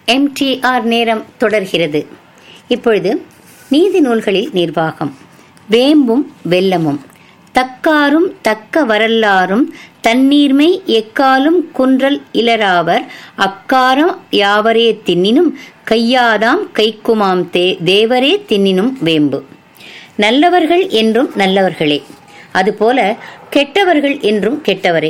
MTR நேரம் தொடர்கிறது இப்பொழுது நீதி நூல்களில் நிர்வாகம் வேம்பும் வெல்லமும் தக்காரும் தக்க வரல்லாரும் தண்ணீர்மை எக்காலும் குன்றல் இலராவர் அக்காரம் யாவரே தின்னினும் கையாதாம் கைக்குமாம் தே தேவரே தின்னினும் வேம்பு நல்லவர்கள் என்றும் நல்லவர்களே அதுபோல கெட்டவர்கள் என்றும் கெட்டவரே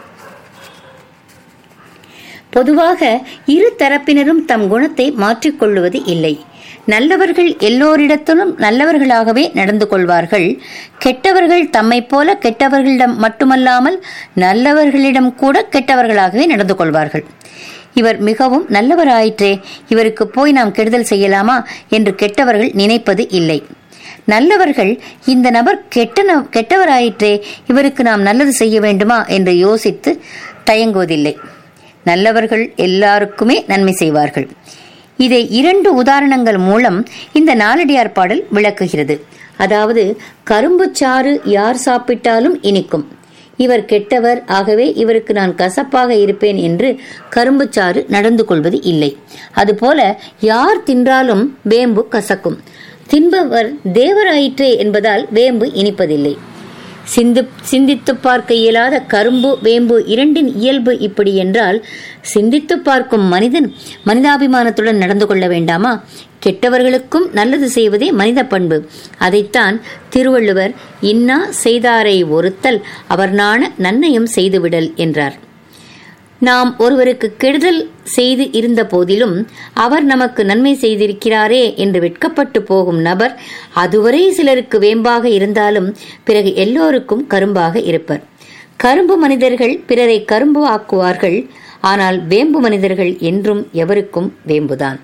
பொதுவாக இரு தரப்பினரும் தம் குணத்தை மாற்றிக்கொள்வது இல்லை நல்லவர்கள் எல்லோரிடத்திலும் நல்லவர்களாகவே நடந்து கொள்வார்கள் கெட்டவர்கள் தம்மை போல கெட்டவர்களிடம் மட்டுமல்லாமல் நல்லவர்களிடம் கூட கெட்டவர்களாகவே நடந்து கொள்வார்கள் இவர் மிகவும் நல்லவராயிற்றே இவருக்கு போய் நாம் கெடுதல் செய்யலாமா என்று கெட்டவர்கள் நினைப்பது இல்லை நல்லவர்கள் இந்த நபர் கெட்ட ந- கெட்டவராயிற்றே இவருக்கு நாம் நல்லது செய்ய வேண்டுமா என்று யோசித்து தயங்குவதில்லை நல்லவர்கள் எல்லாருக்குமே நன்மை செய்வார்கள் இதை இரண்டு உதாரணங்கள் மூலம் இந்த நாலடியார் பாடல் விளக்குகிறது அதாவது கரும்புச் சாறு யார் சாப்பிட்டாலும் இனிக்கும் இவர் கெட்டவர் ஆகவே இவருக்கு நான் கசப்பாக இருப்பேன் என்று கரும்புச்சாறு நடந்து கொள்வது இல்லை அதுபோல யார் தின்றாலும் வேம்பு கசக்கும் தின்பவர் தேவராயிற்றே என்பதால் வேம்பு இனிப்பதில்லை சிந்து சிந்தித்து பார்க்க இயலாத கரும்பு வேம்பு இரண்டின் இயல்பு இப்படி என்றால் சிந்தித்து பார்க்கும் மனிதன் மனிதாபிமானத்துடன் நடந்து கொள்ள வேண்டாமா கெட்டவர்களுக்கும் நல்லது செய்வதே மனித பண்பு அதைத்தான் திருவள்ளுவர் இன்னா செய்தாரை ஒருத்தல் அவர் நாண நன்னயம் செய்துவிடல் என்றார் நாம் ஒருவருக்கு கெடுதல் செய்து இருந்த போதிலும் அவர் நமக்கு நன்மை செய்திருக்கிறாரே என்று வெட்கப்பட்டு போகும் நபர் அதுவரை சிலருக்கு வேம்பாக இருந்தாலும் பிறகு எல்லோருக்கும் கரும்பாக இருப்பர் கரும்பு மனிதர்கள் பிறரை கரும்பு ஆக்குவார்கள் ஆனால் வேம்பு மனிதர்கள் என்றும் எவருக்கும் வேம்புதான்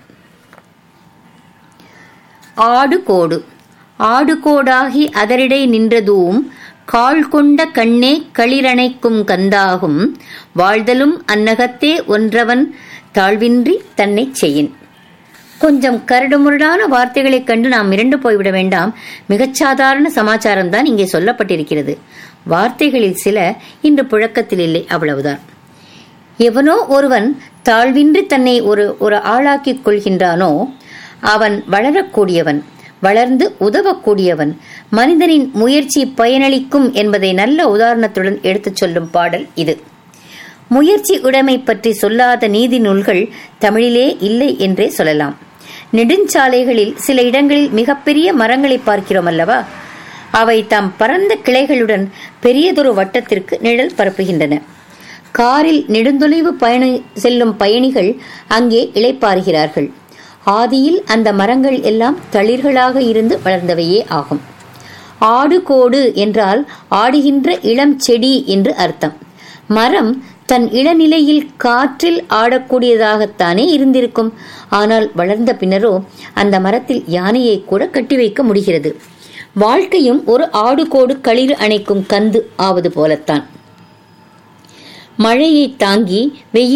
ஆடு கோடு ஆடு கோடாகி அதரிடை நின்றதூம் கால் கொண்ட கண்ணே களிரணைக்கும் கந்தாகும் வாழ்தலும் அன்னகத்தே ஒன்றவன் தாழ்வின்றி தன்னைச் செய்யின் கொஞ்சம் கரடுமுரடான வார்த்தைகளைக் கண்டு நாம் மிரண்டு போய்விட வேண்டாம் மிகச் சாதாரண சமாச்சாரம் தான் இங்கே சொல்லப்பட்டிருக்கிறது வார்த்தைகளில் சில இன்று புழக்கத்தில் இல்லை அவ்வளவுதான் எவனோ ஒருவன் தாழ்வின்றி தன்னை ஒரு ஒரு ஆளாக்கிக் கொள்கின்றானோ அவன் வளரக்கூடியவன் வளர்ந்து உதவக்கூடியவன் மனிதனின் முயற்சி பயனளிக்கும் என்பதை நல்ல உதாரணத்துடன் எடுத்துச் சொல்லும் பாடல் இது முயற்சி உடைமை பற்றி சொல்லாத நீதி நூல்கள் தமிழிலே இல்லை என்றே சொல்லலாம் நெடுஞ்சாலைகளில் சில இடங்களில் மிகப்பெரிய மரங்களை பார்க்கிறோம் அல்லவா அவை தாம் பரந்த கிளைகளுடன் பெரியதொரு வட்டத்திற்கு நிழல் பரப்புகின்றன காரில் நெடுந்தொலைவு பயண செல்லும் பயணிகள் அங்கே இளைப்பாறுகிறார்கள் ஆதியில் அந்த மரங்கள் எல்லாம் தளிர்களாக இருந்து வளர்ந்தவையே ஆகும் ஆடு கோடு என்றால் ஆடுகின்ற இளம் செடி என்று அர்த்தம் மரம் தன் இளநிலையில் காற்றில் ஆடக்கூடியதாகத்தானே இருந்திருக்கும் ஆனால் வளர்ந்த பின்னரோ அந்த மரத்தில் யானையை கூட கட்டி வைக்க முடிகிறது வாழ்க்கையும் ஒரு ஆடு கோடு களிறு அணைக்கும் கந்து ஆவது போலத்தான் மழையை தாங்கி வெயில்